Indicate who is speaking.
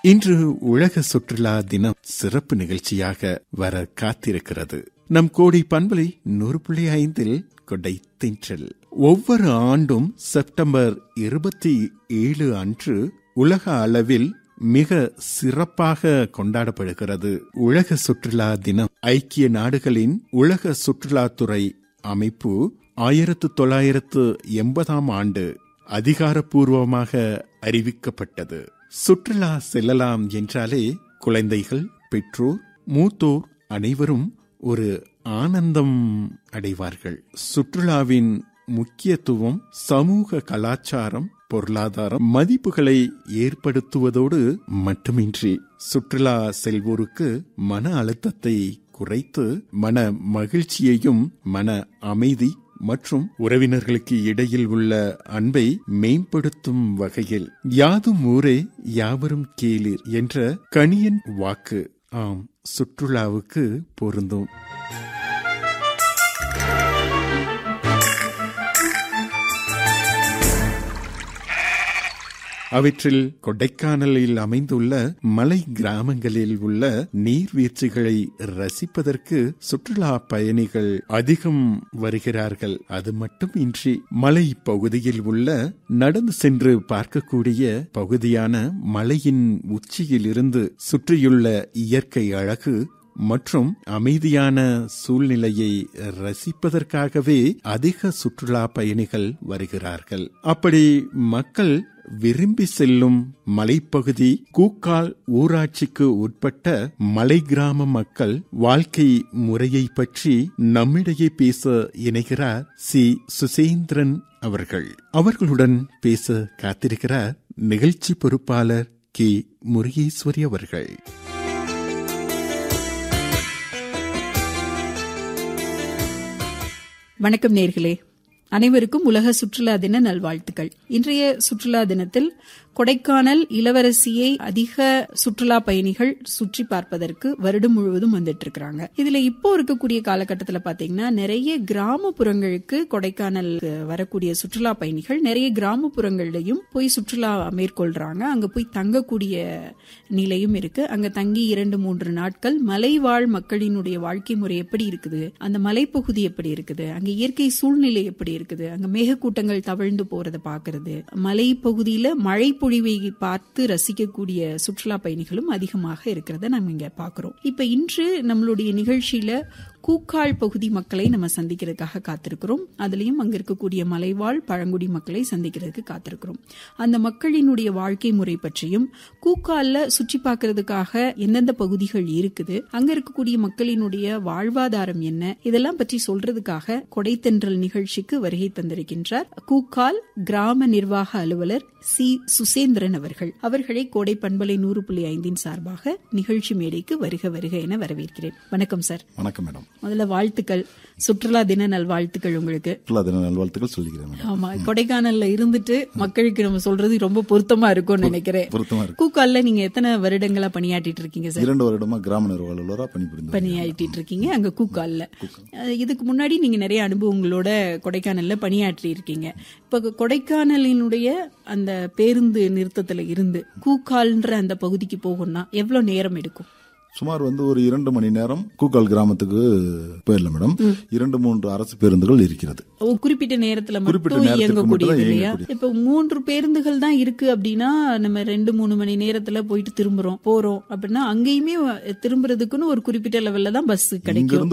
Speaker 1: இன்று உலக சுற்றுலா தினம் சிறப்பு நிகழ்ச்சியாக வர காத்திருக்கிறது நம் கோடி பண்பலை நூறு புள்ளி ஐந்தில் கொடை தென்றல் ஒவ்வொரு ஆண்டும் செப்டம்பர் இருபத்தி ஏழு அன்று உலக அளவில் மிக சிறப்பாக கொண்டாடப்படுகிறது உலக சுற்றுலா தினம் ஐக்கிய நாடுகளின் உலக சுற்றுலாத்துறை அமைப்பு ஆயிரத்து தொள்ளாயிரத்து எண்பதாம் ஆண்டு அதிகாரப்பூர்வமாக அறிவிக்கப்பட்டது சுற்றுலா செல்லலாம் என்றாலே குழந்தைகள் பெற்றோர் மூத்தோர் அனைவரும் ஒரு ஆனந்தம் அடைவார்கள் சுற்றுலாவின் முக்கியத்துவம் சமூக கலாச்சாரம் பொருளாதாரம் மதிப்புகளை ஏற்படுத்துவதோடு மட்டுமின்றி சுற்றுலா செல்வோருக்கு மன அழுத்தத்தை குறைத்து மன மகிழ்ச்சியையும் மன அமைதி மற்றும் உறவினர்களுக்கு இடையில் உள்ள அன்பை மேம்படுத்தும் வகையில் யாதும் ஊரே யாவரும் கேளீர் என்ற கணியன் வாக்கு ஆம் சுற்றுலாவுக்கு பொருந்தும் அவற்றில் கொடைக்கானலில் அமைந்துள்ள மலை கிராமங்களில் உள்ள நீர்வீழ்ச்சிகளை ரசிப்பதற்கு சுற்றுலா பயணிகள் அதிகம் வருகிறார்கள் அது மட்டுமின்றி மலை பகுதியில் உள்ள நடந்து சென்று பார்க்கக்கூடிய பகுதியான மலையின் உச்சியில் இருந்து சுற்றியுள்ள இயற்கை அழகு மற்றும் அமைதியான சூழ்நிலையை ரசிப்பதற்காகவே அதிக சுற்றுலா பயணிகள் வருகிறார்கள் அப்படி மக்கள் விரும்பி செல்லும் மலைப்பகுதி கூக்கால் ஊராட்சிக்கு உட்பட்ட மலை கிராம மக்கள் வாழ்க்கை முறையை பற்றி நம்மிடையே பேச இணைகிறார் சி சுசேந்திரன் அவர்கள் அவர்களுடன் பேச காத்திருக்கிறார் நிகழ்ச்சி பொறுப்பாளர் கே முருகேஸ்வரி அவர்கள்
Speaker 2: வணக்கம் நேர்களே அனைவருக்கும் உலக சுற்றுலா தின நல்வாழ்த்துக்கள் இன்றைய சுற்றுலா தினத்தில் கொடைக்கானல் இளவரசியை அதிக சுற்றுலா பயணிகள் சுற்றி பார்ப்பதற்கு வருடம் முழுவதும் வந்துட்டு இருக்கிறாங்க இதுல இப்போ இருக்கக்கூடிய காலகட்டத்தில் பாத்தீங்கன்னா நிறைய கிராமப்புறங்களுக்கு கொடைக்கானல் வரக்கூடிய சுற்றுலா பயணிகள் நிறைய கிராமப்புறங்கள்லயும் போய் சுற்றுலா மேற்கொள்றாங்க அங்க போய் தங்கக்கூடிய நிலையும் இருக்கு அங்க தங்கி இரண்டு மூன்று நாட்கள் மலைவாழ் மக்களினுடைய வாழ்க்கை முறை எப்படி இருக்குது அந்த மலைப்பகுதி எப்படி இருக்குது அங்க இயற்கை சூழ்நிலை எப்படி இருக்குது அங்க மேகக்கூட்டங்கள் தவழ்ந்து போறதை பாக்குறது மலை பகுதியில மழை பொழிவை பார்த்து ரசிக்கக்கூடிய சுற்றுலா பயணிகளும் அதிகமாக இருக்கிறத நம்ம இங்க பாக்குறோம் இப்ப இன்று நம்மளுடைய நிகழ்ச்சியில கூக்கால் பகுதி மக்களை நம்ம சந்திக்கிறதுக்காக காத்திருக்கிறோம் அதுலயும் அங்க இருக்கக்கூடிய மலைவாழ் பழங்குடி மக்களை சந்திக்கிறதுக்கு காத்திருக்கிறோம் அந்த மக்களினுடைய வாழ்க்கை முறை பற்றியும் கூக்கால்ல சுற்றி பார்க்கறதுக்காக எந்தெந்த பகுதிகள் இருக்குது அங்க இருக்கக்கூடிய மக்களினுடைய வாழ்வாதாரம் என்ன இதெல்லாம் பற்றி சொல்றதுக்காக கொடைத்தென்றல் நிகழ்ச்சிக்கு வருகை தந்திருக்கின்றார் கூக்கால் கிராம நிர்வாக அலுவலர் சி சுசேந்திரன் அவர்கள் அவர்களை கோடை பண்பலை நூறு புள்ளி ஐந்தின் சார்பாக நிகழ்ச்சி மேடைக்கு வருக வருக என வரவேற்கிறேன் வணக்கம் சார்
Speaker 3: வணக்கம் மேடம்
Speaker 2: முதல்ல வாழ்த்துக்கள் சுற்றுலா தின நல்வாழ்த்துக்கள் உங்களுக்கு
Speaker 3: சுற்றுலா தின நல்வாழ்த்துக்கள் சொல்லிக்கிறேன் மேடம்
Speaker 2: ஆமா கொடைக்கானல்ல இருந்துட்டு மக்களுக்கு நம்ம சொல்றது ரொம்ப பொருத்தமா இருக்கும்னு நினைக்கிறேன்
Speaker 3: பொருத்தமா இருக்கு
Speaker 2: கூக்கால்ல நீங்க எத்தனை வருடங்களா பணியாற்றிட்டு இருக்கீங்க சார்
Speaker 3: இரண்டு வருடமா கிராம நிர்வாக அலுவலரா பணிபுரிந்து
Speaker 2: பணியாற்றிட்டு இருக்கீங்க அங்க கூக்கால்ல அஹ் இதுக்கு முன்னாடி நீங்க நிறைய அனுபவங்களோட கொடைக்கானல்ல பணியாற்றி இருக்கீங்க இப்ப கொடைக்கானலினுடைய அந்த பேருந்து நிறுத்தத்துல இருந்து கூக்கால்ன்ற அந்த பகுதிக்கு போகணும்னா எவ்வளவு நேரம் எடுக்கும்
Speaker 3: சுமார் வந்து ஒரு இரண்டு மணி நேரம் கூக்கால் கிராமத்துக்கு போயிடலாம் மேடம் இரண்டு மூன்று அரசு பேருந்துகள் இருக்கிறது
Speaker 2: ஓ, குறிப்பிட்ட நேரத்துல
Speaker 3: குறிப்பிட்ட
Speaker 2: மட்டும்
Speaker 3: நேரத்துக்கு
Speaker 2: இயங்கக்கூடியது
Speaker 3: மட்டும் தான்
Speaker 2: இல்லையா
Speaker 3: இயங்கக்கூடியது.
Speaker 2: இப்ப மூன்று பேருந்துகள் தான் இருக்கு அப்படின்னா நம்ம ரெண்டு மூணு மணி நேரத்துல போயிட்டு திரும்புறோம் போறோம் அப்படின்னா அங்கேயுமே திரும்புறதுக்குன்னு ஒரு குறிப்பிட்ட லெவல்ல தான் பஸ் கிடைக்கும்
Speaker 3: இங்கிருந்து